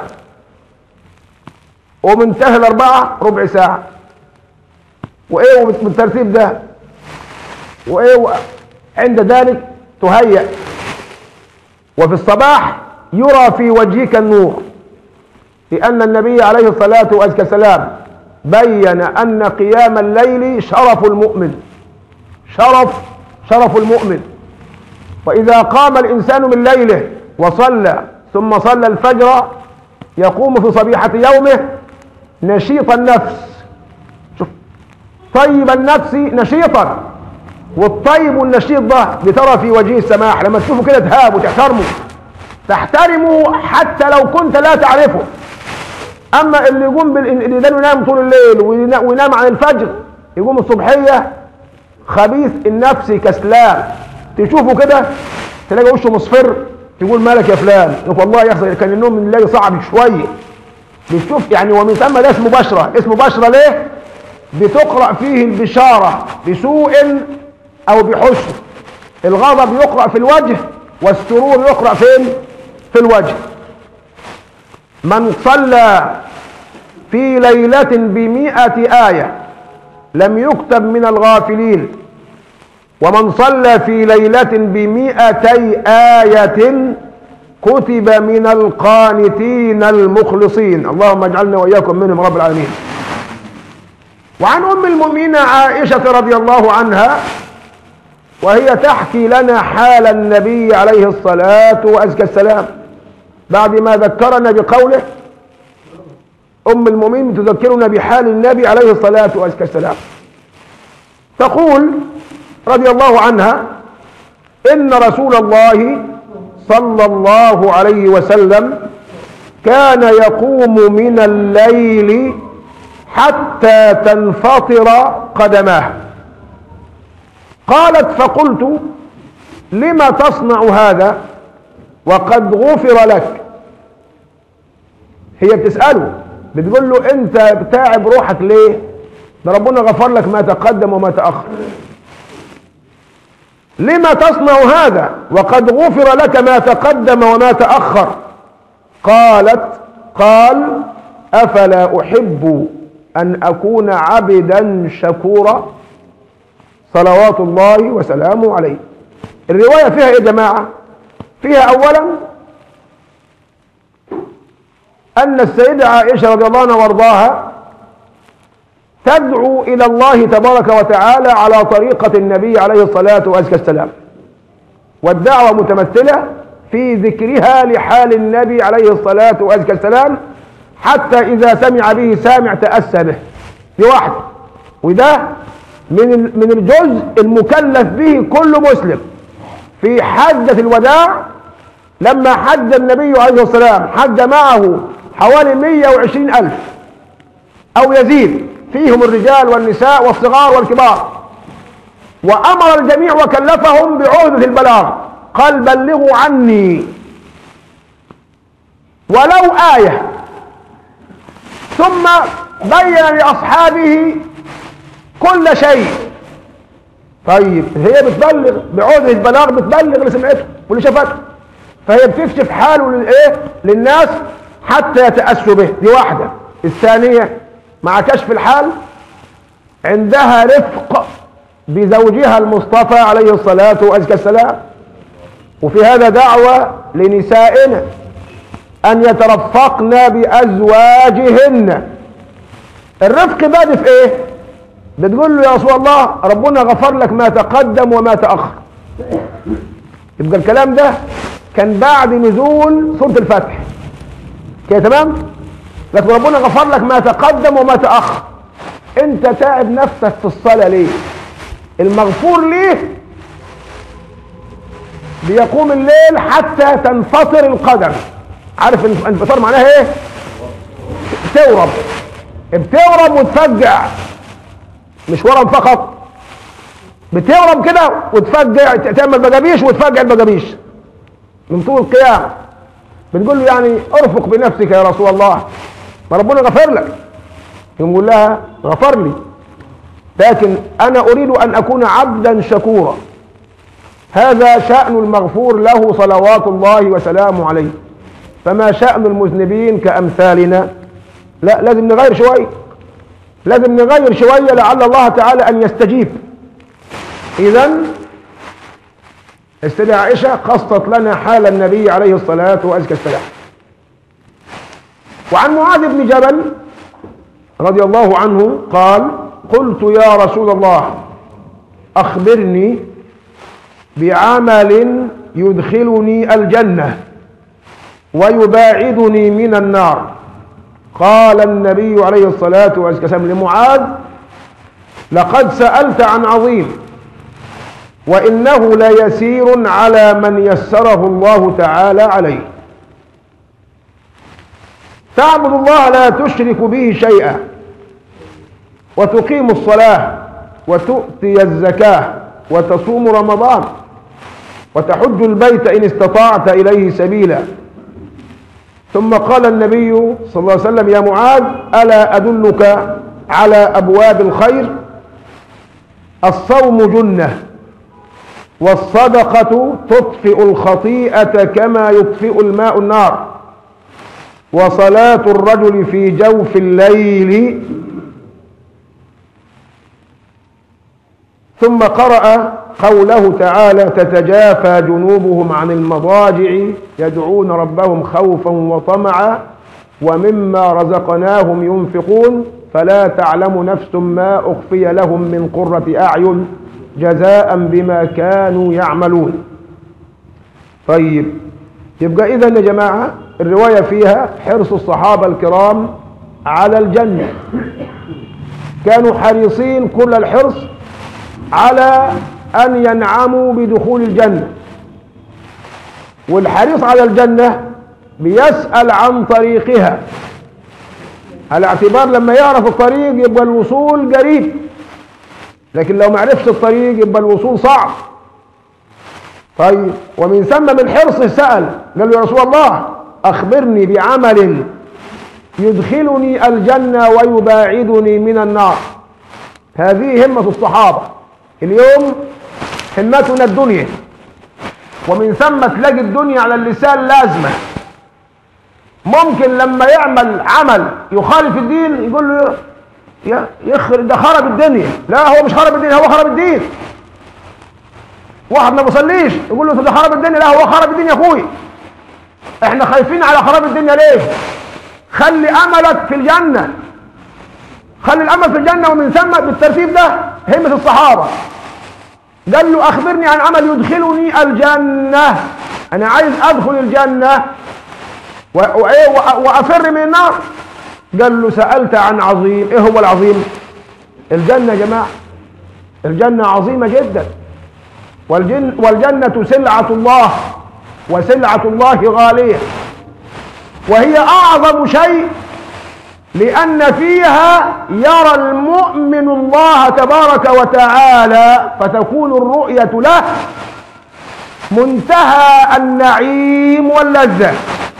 Speaker 1: ومن تهل أربعة ربع ساعة وإيه بالترتيب ده وإيه عند ذلك تهيأ وفي الصباح يرى في وجهك النور لأن النبي عليه الصلاة والسلام بين أن قيام الليل شرف المؤمن شرف شرف المؤمن وإذا قام الإنسان من ليله وصلى ثم صلى الفجر يقوم في صبيحة يومه نشيط النفس شوف طيب النفس نشيطا والطيب والنشيط ده بترى في وجهه السماح لما تشوفه كده تهاب وتحترمه تحترمه حتى لو كنت لا تعرفه اما اللي يقوم بال... اللي ده ينام طول الليل وينا- وينام عن الفجر يقوم الصبحيه خبيث النفس كسلان تشوفه كده تلاقي وشه مصفر تقول مالك يا فلان يقول والله يا اخي كان النوم من الليل صعب شويه بتشوف يعني ومن ثم ده اسمه بشره اسمه بشره ليه بتقرا فيه البشاره بسوء او بحسن الغضب يقرا في الوجه والسرور يقرا فين في الوجه من صلى في ليلة بمئة آية لم يكتب من الغافلين ومن صلى في ليلة بمئتي آية كتب من القانتين المخلصين اللهم اجعلنا وإياكم منهم رب العالمين وعن أم المؤمنين عائشة رضي الله عنها وهي تحكي لنا حال النبي عليه الصلاة وأزكى السلام بعد ما ذكرنا بقوله أم المؤمنين تذكرنا بحال النبي عليه الصلاة وأزكى السلام تقول رضي الله عنها إن رسول الله صلى الله عليه وسلم كان يقوم من الليل حتى تنفطر قدماه قالت فقلت لم تصنع هذا وقد غفر لك هي بتسأله بتقول له انت بتاعب روحك ليه ده ربنا غفر لك ما تقدم وما تأخر لما تصنع هذا وقد غفر لك ما تقدم وما تأخر قالت قال أفلا أحب أن أكون عبدا شكورا صلوات الله وسلامه عليه الرواية فيها إيه يا جماعة فيها أولا أن السيدة عائشة رضي الله عنها وارضاها تدعو إلى الله تبارك وتعالى على طريقة النبي عليه الصلاة والسلام والدعوة متمثلة في ذكرها لحال النبي عليه الصلاة والسلام حتى إذا سمع به سامع تأسى به دي واحدة وده من من الجزء المكلف به كل مسلم في حجة الوداع لما حج النبي عليه الصلاة والسلام حج معه حوالي 120 ألف أو يزيد فيهم الرجال والنساء والصغار والكبار وأمر الجميع وكلفهم بعهدة البلاغ قال بلغوا عني ولو آية ثم بين لأصحابه كل شيء طيب هي بتبلغ بعهدة البلاغ بتبلغ اللي سمعته واللي شافته فهي بتكشف حاله للايه للناس حتى يتأسوا به دي واحدة الثانية مع كشف الحال عندها رفق بزوجها المصطفى عليه الصلاة والسلام وفي هذا دعوة لنسائنا أن يترفقن بأزواجهن الرفق بادئ في إيه؟ بتقول له يا رسول الله ربنا غفر لك ما تقدم وما تأخر يبقى الكلام ده كان بعد نزول سورة الفتح كده تمام لكن ربنا غفر لك ما تقدم وما تأخر انت تعب نفسك في الصلاة ليه المغفور ليه بيقوم الليل حتى تنفطر القدم عارف الانفطار معناها ايه تورم بتورم وتفجع مش ورم فقط بتورم كده وتفجع تعمل بجابيش وتفجع البجابيش من طول القيام بتقول له يعني ارفق بنفسك يا رسول الله ما ربنا غفر لك يقول لها غفر لي لكن انا اريد ان اكون عبدا شكورا هذا شأن المغفور له صلوات الله وسلامه عليه فما شأن المذنبين كأمثالنا لا لازم نغير شوية لازم نغير شوية لعل الله تعالى أن يستجيب إذا السيدة عائشة قصت لنا حال النبي عليه الصلاة والسلام وعن معاذ بن جبل رضي الله عنه قال قلت يا رسول الله أخبرني بعمل يدخلني الجنة ويباعدني من النار قال النبي عليه الصلاة والسلام لمعاذ لقد سألت عن عظيم وإنه ليسير على من يسره الله تعالى عليه تعبد الله لا تشرك به شيئا وتقيم الصلاة وتؤتي الزكاة وتصوم رمضان وتحج البيت إن استطعت إليه سبيلا ثم قال النبي صلى الله عليه وسلم يا معاذ ألا أدلك على أبواب الخير الصوم جنة والصدقة تطفئ الخطيئة كما يطفئ الماء النار وصلاة الرجل في جوف الليل ثم قرأ قوله تعالى تتجافى جنوبهم عن المضاجع يدعون ربهم خوفا وطمعا ومما رزقناهم ينفقون فلا تعلم نفس ما أخفي لهم من قرة أعين جزاء بما كانوا يعملون طيب يبقى إذا يا جماعة الرواية فيها حرص الصحابة الكرام على الجنة كانوا حريصين كل الحرص على أن ينعموا بدخول الجنة والحريص على الجنة بيسأل عن طريقها على اعتبار لما يعرف الطريق يبقى الوصول قريب لكن لو ما عرفش الطريق يبقى الوصول صعب طيب ومن ثم من حرصه سأل قال له يا رسول الله أخبرني بعمل يدخلني الجنة ويباعدني من النار هذه همة الصحابة اليوم همتنا الدنيا ومن ثم تلاقي الدنيا على اللسان لازمة ممكن لما يعمل عمل يخالف الدين يقول له يا يخرب ده خرب الدنيا لا هو مش خرب الدين هو خرب الدين واحد ما بيصليش يقول له ده خرب الدنيا لا هو خرب الدنيا يا اخوي احنا خايفين على خراب الدنيا ليه خلي املك في الجنه خلي الامل في الجنه ومن ثم بالترتيب ده همه الصحابه قال له اخبرني عن عمل يدخلني الجنه انا عايز ادخل الجنه وايه وافر من النار قال له سالت عن عظيم ايه هو العظيم الجنه يا جماعه الجنه عظيمه جدا والجن والجنه سلعه الله وسلعه الله غاليه وهي اعظم شيء لأن فيها يرى المؤمن الله تبارك وتعالى فتكون الرؤية له منتهى النعيم واللذة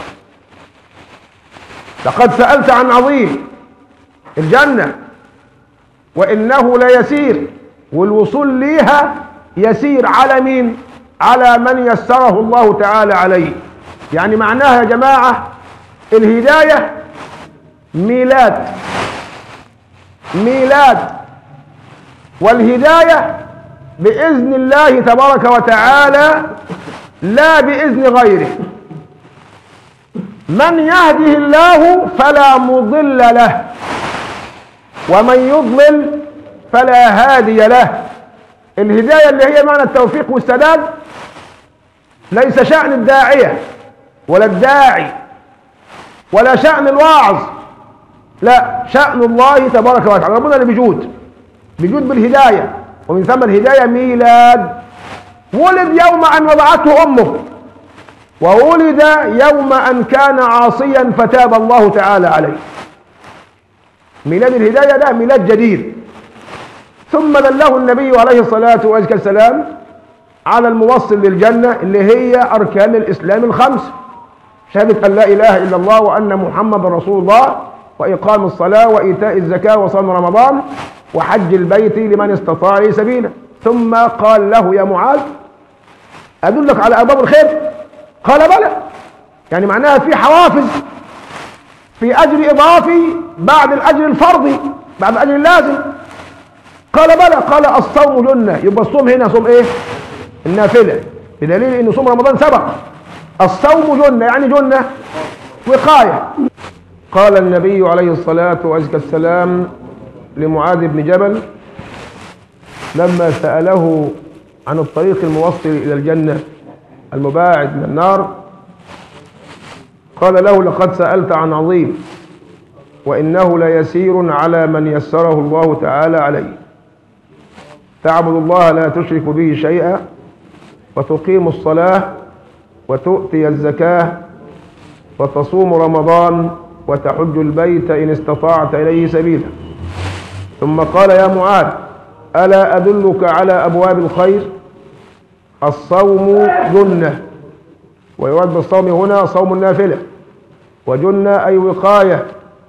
Speaker 1: لقد سألت عن عظيم الجنة وإنه ليسير والوصول ليها يسير على مين على من يسره الله تعالى عليه يعني معناها يا جماعة الهداية ميلاد ميلاد والهداية بإذن الله تبارك وتعالى لا بإذن غيره من يهده الله فلا مضل له ومن يضلل فلا هادي له الهداية اللي هي معنى التوفيق والسداد ليس شأن الداعية ولا الداعي ولا شأن الواعظ لا شأن الله تبارك وتعالى ربنا اللي بيجود بيجود بالهداية ومن ثم الهداية ميلاد ولد يوم أن وضعته أمه وولد يوم أن كان عاصيا فتاب الله تعالى عليه ميلاد الهداية ده ميلاد جديد ثم دله النبي عليه الصلاة والسلام على الموصل للجنة اللي هي أركان الإسلام الخمس شهادة أن لا إله إلا الله وأن محمد رسول الله وإقام الصلاة وإيتاء الزكاة وصوم رمضان وحج البيت لمن استطاع إليه سبيلا ثم قال له يا معاذ أدلك على أبواب الخير قال بلى يعني معناها في حوافز في أجر إضافي بعد الأجر الفرضي بعد الأجر اللازم قال بلى قال الصوم جنة يبقى الصوم هنا صوم إيه النافلة بدليل إن صوم رمضان سبق الصوم جنة يعني جنة وقاية قال النبي عليه الصلاة والسلام لمعاذ بن جبل لما سأله عن الطريق الموصل إلى الجنة المباعد من النار قال له لقد سألت عن عظيم وإنه ليسير على من يسره الله تعالى عليه تعبد الله لا تشرك به شيئا وتقيم الصلاة وتؤتي الزكاة وتصوم رمضان وتحج البيت إن استطعت إليه سبيلا ثم قال يا معاذ ألا أدلك على أبواب الخير الصوم جنة ويراد بالصوم هنا صوم النافلة وجنة أي وقاية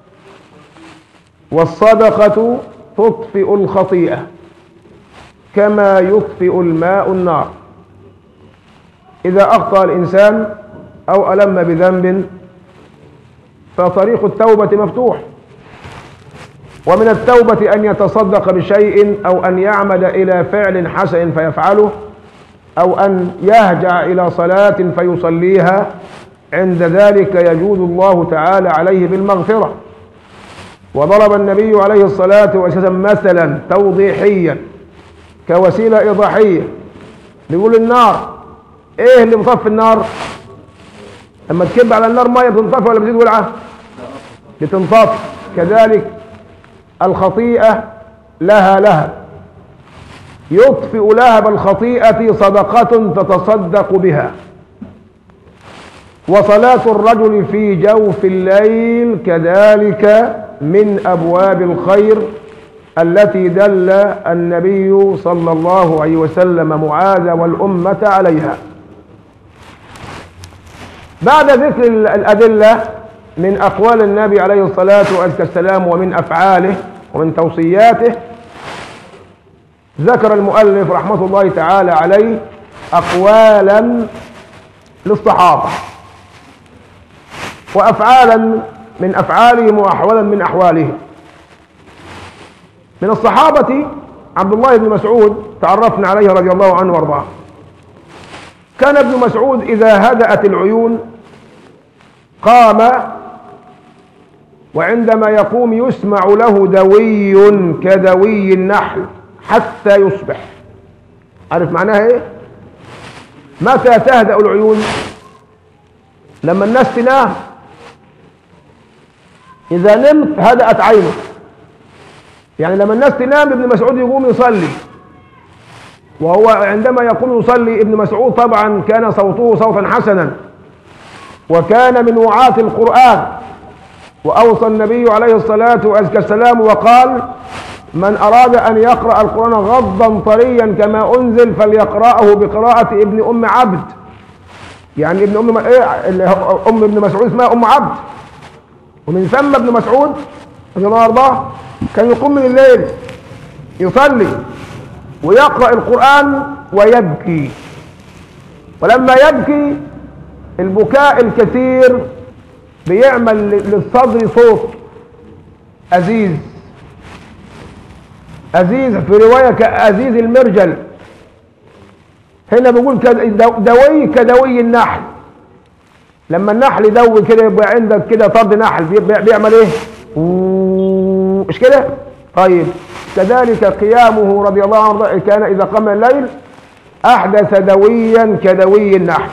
Speaker 1: والصدقة تطفئ الخطيئة كما يطفئ الماء النار إذا أخطأ الإنسان أو ألم بذنب فطريق التوبة مفتوح ومن التوبة أن يتصدق بشيء أو أن يعمد إلى فعل حسن فيفعله أو أن يهجع إلى صلاة فيصليها عند ذلك يجود الله تعالى عليه بالمغفرة وضرب النبي عليه الصلاة والسلام مثلا توضيحيا كوسيلة إيضاحية بيقول النار إيه اللي بيطفي النار لما تكب على النار مية بتنطفي ولا بتزيد ولعة بتنطفي كذلك الخطيئة لها لها يطفئ لهب الخطيئة صدقة تتصدق بها وصلاة الرجل في جوف الليل كذلك من أبواب الخير التي دل النبي صلى الله عليه وسلم معاذ والأمة عليها بعد ذكر الأدلة من أقوال النبي عليه الصلاة والسلام ومن أفعاله ومن توصياته ذكر المؤلف رحمة الله تعالى عليه أقوالا للصحابة وأفعالا من أفعالهم وأحوالا من أحوالهم من الصحابة عبد الله بن مسعود تعرفنا عليه رضي الله عنه وارضاه كان ابن مسعود إذا هدأت العيون قام وعندما يقوم يسمع له دوي كدوي النحل حتى يصبح عارف معناها ايه متى تهدأ العيون لما الناس تنام إذا نمت هدأت عينك يعني لما الناس تنام ابن مسعود يقوم يصلي وهو عندما يقوم يصلي ابن مسعود طبعا كان صوته صوتا حسنا وكان من وعاة القرآن وأوصى النبي عليه الصلاة والسلام وقال من أراد أن يقرأ القرآن غضا طريا كما أنزل فليقرأه بقراءة ابن أم عبد يعني ابن أم إيه أم ابن مسعود اسمها أم عبد ومن ثم ابن مسعود رضي الله عنه كان يقوم من الليل يصلي ويقرأ القرآن ويبكي ولما يبكي البكاء الكثير بيعمل للصدر صوت أزيز أزيز في رواية كأزيز المرجل هنا بيقول دوي كدوي النحل لما النحل يدوي كده يبقى عندك كده طرد نحل بيعمل ايه مش كده طيب كذلك قيامه رضي الله عنه كان إذا قام الليل أحدث دويا كدوي النحل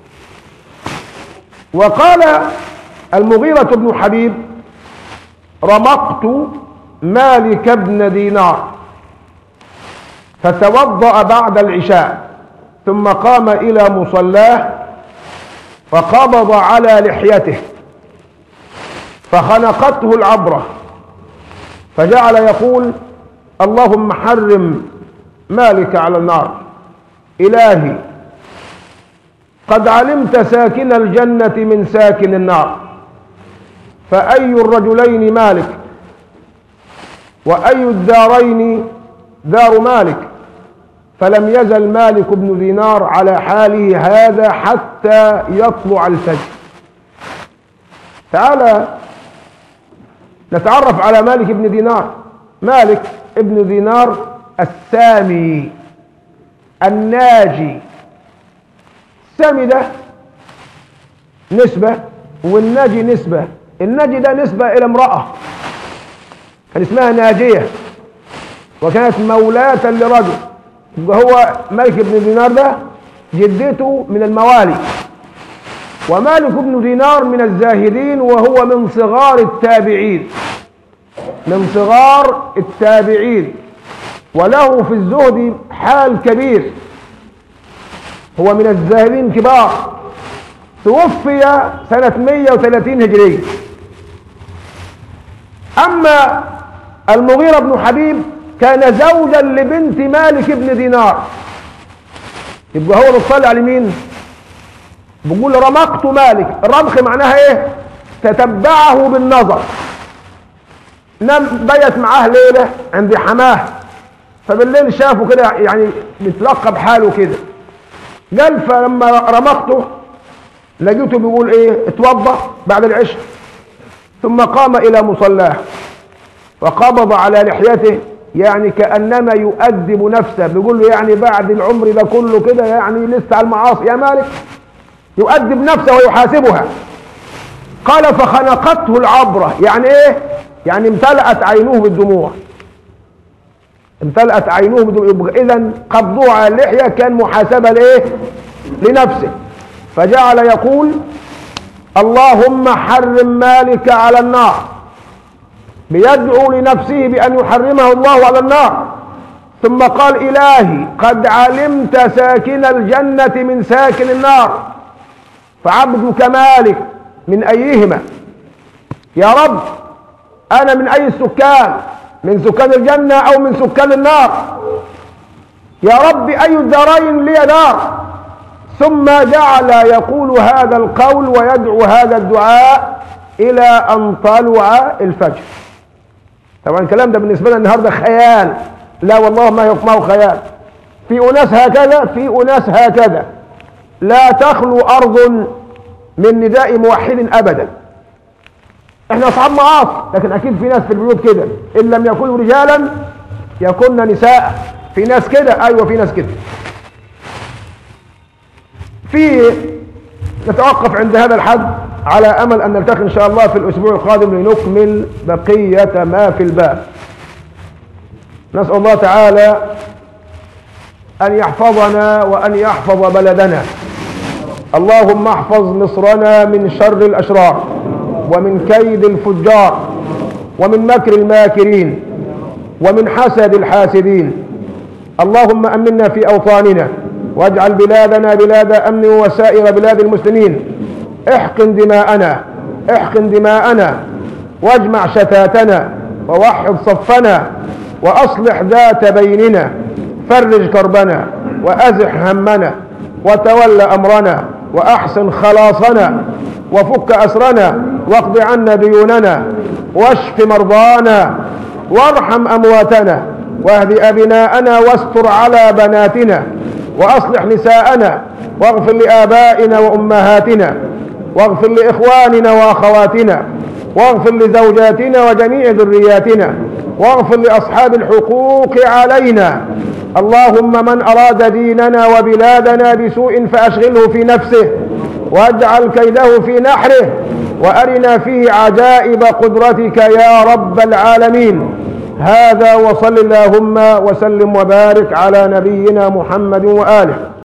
Speaker 1: وقال المغيرة بن حبيب رمقت مالك بن دينار فتوضأ بعد العشاء ثم قام إلى مصلاه فقبض على لحيته فخنقته العبرة فجعل يقول اللهم حرم مالك على النار إلهي قد علمت ساكن الجنة من ساكن النار فأي الرجلين مالك وأي الدارين دار مالك فلم يزل مالك بن دينار على حاله هذا حتى يطلع الفجر تعالى نتعرف على مالك بن دينار مالك ابن دينار السامي الناجي السامي ده نسبة والناجي نسبة الناجي ده نسبة إلى امرأة كان اسمها ناجية وكانت مولاة لرجل يبقى هو ملك بن دينار ده جدته من الموالي ومالك بن دينار من الزاهدين وهو من صغار التابعين من صغار التابعين وله في الزهد حال كبير هو من الزاهدين كبار توفي سنة 130 هجرية أما المغيرة بن حبيب كان زوجا لبنت مالك بن دينار يبقى هو بيطلع على مين بيقول رمقت مالك الرمق معناها ايه تتبعه بالنظر نام بيت معاه ليلة عند حماه فبالليل شافه كده يعني متلقب حاله كده قال فلما رمقته لقيته بيقول ايه اتوضا بعد العشاء ثم قام الى مصلاه وقبض على لحيته يعني كانما يؤدب نفسه بيقول له يعني بعد العمر ده كله كده يعني لسه على المعاصي يا مالك يؤدب نفسه ويحاسبها قال فخنقته العبره يعني ايه يعني امتلأت عينه بالدموع امتلأت عينه بدموع اذا قبضه على اللحيه كان محاسبه لايه لنفسه فجعل يقول اللهم حرم مالك على النار بيدعو لنفسه بأن يحرمه الله على النار ثم قال إلهي قد علمت ساكن الجنة من ساكن النار فعبدك مالك من أيهما يا رب أنا من أي السكان من سكان الجنة أو من سكان النار يا رب أي الدارين لي دار ثم جعل يقول هذا القول ويدعو هذا الدعاء إلى أن طلع الفجر طبعا الكلام ده بالنسبة لنا النهاردة خيال لا والله ما هو خيال في أناس هكذا في أناس هكذا لا تخلو أرض من نداء موحد أبدا احنا أصحاب معاصي لكن أكيد في ناس في البيوت كده إن لم يكونوا رجالا يكون نساء في ناس كده أيوة في ناس كده في نتوقف عند هذا الحد على أمل أن نلتقي إن شاء الله في الأسبوع القادم لنكمل بقية ما في الباب نسأل الله تعالى أن يحفظنا وأن يحفظ بلدنا اللهم احفظ مصرنا من شر الأشرار ومن كيد الفجار ومن مكر الماكرين ومن حسد الحاسدين اللهم أمنا في أوطاننا واجعل بلادنا بلاد أمن وسائر بلاد المسلمين احقن دماءنا احقن دماءنا واجمع شتاتنا ووحد صفنا وأصلح ذات بيننا فرج كربنا وأزح همنا وتول أمرنا وأحسن خلاصنا وفك أسرنا واقض عنا ديوننا واشف مرضانا وارحم أمواتنا واهد أبناءنا واستر على بناتنا وأصلح نساءنا واغفر لآبائنا وأمهاتنا واغفر لإخواننا وأخواتنا واغفر لزوجاتنا وجميع ذرياتنا واغفر لأصحاب الحقوق علينا اللهم من أراد ديننا وبلادنا بسوء فأشغله في نفسه واجعل كيده في نحره وأرنا فيه عجائب قدرتك يا رب العالمين هذا وصل اللهم وسلم وبارك على نبينا محمد وآله